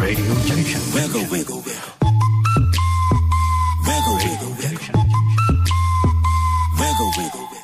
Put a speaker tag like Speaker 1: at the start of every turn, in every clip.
Speaker 1: Radio Junction.
Speaker 2: Wiggle, wiggle, wiggle. Wiggle, wiggle, wiggle. Wiggle, wiggle, wiggle.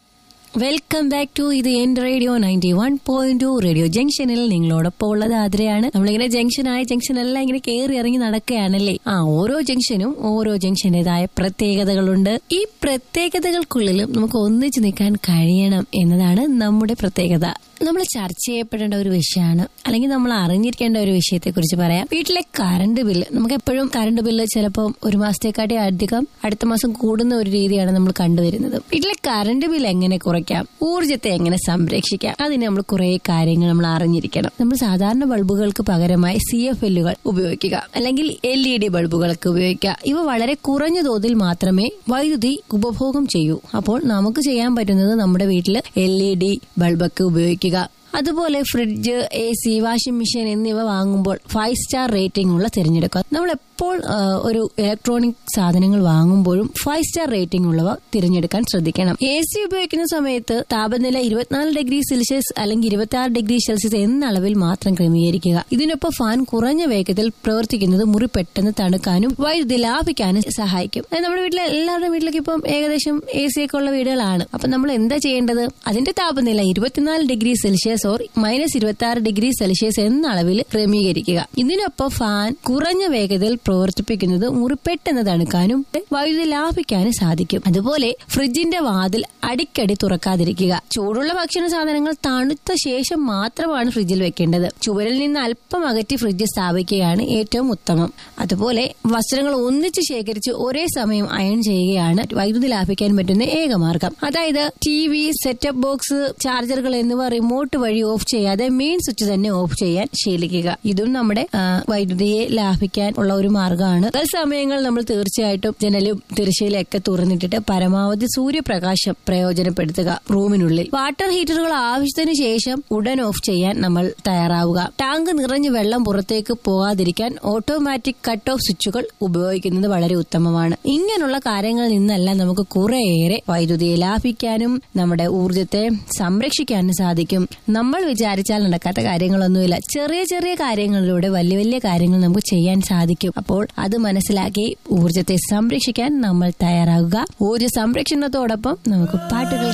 Speaker 3: Welcome back to ഇത് എൻ radio ninety one point two radio ജംഗ്ഷനിൽ നിങ്ങളോടൊപ്പം ഉള്ളത് ആതിരയാണ് നമ്മളിങ്ങനെ ജംഗ്ഷനായ junction എല്ലാം ഇങ്ങനെ കയറി ഇറങ്ങി നടക്കുകയാണല്ലേ ആ ഓരോ ജംഗ്ഷനും ഓരോ ജംഗ്ഷന്റേതായ പ്രത്യേകതകളുണ്ട് ഈ പ്രത്യേകതകൾക്കുള്ളിലും നമുക്ക് ഒന്നിച്ചു നിൽക്കാൻ കഴിയണം എന്നതാണ് നമ്മുടെ പ്രത്യേകത നമ്മൾ ചർച്ച ചെയ്യപ്പെടേണ്ട ഒരു വിഷയമാണ് അല്ലെങ്കിൽ നമ്മൾ അറിഞ്ഞിരിക്കേണ്ട ഒരു വിഷയത്തെ കുറിച്ച് പറയാം വീട്ടിലെ കറണ്ട് ബില്ല് നമുക്ക് എപ്പോഴും കറണ്ട് ബില്ല് ചിലപ്പോൾ ഒരു മാസത്തെക്കാട്ടി അധികം അടുത്ത മാസം കൂടുന്ന ഒരു രീതിയാണ് നമ്മൾ കണ്ടുവരുന്നത് വീട്ടിലെ കറണ്ട് ബില്ല് എങ്ങനെ കുറയ്ക്കാം ഊർജ്ജത്തെ എങ്ങനെ സംരക്ഷിക്കാം അതിന് നമ്മൾ കുറെ കാര്യങ്ങൾ നമ്മൾ അറിഞ്ഞിരിക്കണം നമ്മൾ സാധാരണ ബൾബുകൾക്ക് പകരമായി സി എഫ് എല്ലുകൾ ഉപയോഗിക്കുക അല്ലെങ്കിൽ എൽ ഇ ഡി ബൾബുകളൊക്കെ ഉപയോഗിക്കുക ഇവ വളരെ കുറഞ്ഞ തോതിൽ മാത്രമേ വൈദ്യുതി ഉപഭോഗം ചെയ്യൂ അപ്പോൾ നമുക്ക് ചെയ്യാൻ പറ്റുന്നത് നമ്മുടെ വീട്ടിൽ എൽ ഇ ഡി ബൾബൊക്കെ ഉപയോഗിക്കുക അതുപോലെ fridge A C washing machine എന്നിവ വാങ്ങുമ്പോൾ ഫൈവ് സ്റ്റാർ റേറ്റിംഗ് ഉള്ള തിരഞ്ഞെടുക്കുക നമ്മൾ എപ്പോൾ ആ, ഒരു ഇലക്ട്രോണിക് സാധനങ്ങൾ വാങ്ങുമ്പോഴും ഫൈവ് സ്റ്റാർ റേറ്റിംഗ് ഉള്ളവ തിരഞ്ഞെടുക്കാൻ ശ്രദ്ധിക്കണം എ സി ഉപയോഗിക്കുന്ന സമയത്ത് താപനില ഇരുപത്തിനാല് ഡിഗ്രി സെൽഷ്യസ് അല്ലെങ്കിൽ ഇരുപത്തി ആറ് ഡിഗ്രി സെൽഷ്യസ് എന്ന അളവിൽ മാത്രം ക്രമീകരിക്കുക ഇതിനൊപ്പം ഫാൻ കുറഞ്ഞ വേഗത്തിൽ പ്രവർത്തിക്കുന്നത് മുറി പെട്ടെന്ന് തണുക്കാനും വൈദ്യുതി ലാഭിക്കാനും സഹായിക്കും അതായത് നമ്മുടെ വീട്ടിലെ എല്ലാവരുടെ വീട്ടിലേക്ക് ഇപ്പം ഏകദേശം എ സി ഒക്കെ ഉള്ള വീടുകളാണ് അപ്പൊ നമ്മൾ എന്താ ചെയ്യേണ്ടത് അതിന്റെ താപനില ഇരുപത്തിനാല് ഡിഗ്രി സെൽഷ്യസ് ഓർ മൈനസ് ഇരുപത്തി ആറ് ഡിഗ്രി സെൽഷ്യസ് എന്ന അളവിൽ ക്രമീകരിക്കുക ഇതിനൊപ്പം ഫാൻ കുറഞ്ഞ വേഗതയിൽ പ്രവർത്തിപ്പിക്കുന്നത് മുറി പെട്ടെന്ന് തണുക്കാനും വൈദ്യുതി ലാഭിക്കാനും സാധിക്കും അതുപോലെ ഫ്രിഡ്ജിന്റെ വാതിൽ അടിക്കടി തുറക്കാതിരിക്കുക ചൂടുള്ള ഭക്ഷണ സാധനങ്ങൾ തണുത്ത ശേഷം മാത്രമാണ് ഫ്രിഡ്ജിൽ വെക്കേണ്ടത് ചുവരിൽ നിന്ന് അല്പം അകറ്റി ഫ്രിഡ്ജ് സ്ഥാപിക്കുകയാണ് ഏറ്റവും ഉത്തമം അതുപോലെ വസ്ത്രങ്ങൾ ഒന്നിച്ച് ശേഖരിച്ച് ഒരേ സമയം അയൺ ചെയ്യുകയാണ് വൈദ്യുതി ലാഭിക്കാൻ പറ്റുന്ന ഏക മാർഗം അതായത് ടി വി സെറ്റപ്പ് ബോക്സ് ചാർജറുകൾ എന്നിവ റിമോട്ട് വഴി ഓഫ് ചെയ്യാതെ മെയിൻ സ്വിച്ച് തന്നെ ഓഫ് ചെയ്യാൻ ശീലിക്കുക ഇതും നമ്മുടെ ആ, വൈദ്യുതിയെ ലാഭിക്കാൻ ഉള്ള ഒരു മാർഗമാണ് പകൽ സമയങ്ങൾ നമ്മൾ തീർച്ചയായിട്ടും ജനലും തിരശ്ശീലയൊക്കെ തുറന്നിട്ടിട്ട് പരമാവധി സൂര്യപ്രകാശം പ്രയോജനപ്പെടുത്തുക റൂമിനുള്ളിൽ വാട്ടർ ഹീറ്ററുകൾ ആവശ്യത്തിന് ശേഷം ഉടൻ ഓഫ് ചെയ്യാൻ നമ്മൾ തയ്യാറാവുക ടാങ്ക് നിറഞ്ഞ് വെള്ളം പുറത്തേക്ക് പോകാതിരിക്കാൻ ഓട്ടോമാറ്റിക് കട്ട് ഓഫ് സ്വിച്ചുകൾ ഉപയോഗിക്കുന്നത് വളരെ ഉത്തമമാണ് ഇങ്ങനെയുള്ള കാര്യങ്ങളിൽ നിന്നെല്ലാം നമുക്ക് കുറേയേറെ വൈദ്യുതിയെ ലാഭിക്കാനും നമ്മുടെ ഊർജത്തെ സംരക്ഷിക്കാനും സാധിക്കും നമ്മൾ വിചാരിച്ചാൽ നടക്കാത്ത കാര്യങ്ങളൊന്നുമില്ല ചെറിയ ചെറിയ കാര്യങ്ങളിലൂടെ വലിയ വലിയ കാര്യങ്ങൾ നമുക്ക് ചെയ്യാൻ സാധിക്കും അപ്പോൾ അത് മനസ്സിലാക്കി ഊർജത്തെ സംരക്ഷിക്കാൻ നമ്മൾ തയ്യാറാകുക ഊർജ സംരക്ഷണത്തോടൊപ്പം നമുക്ക് പാട്ടുകൾ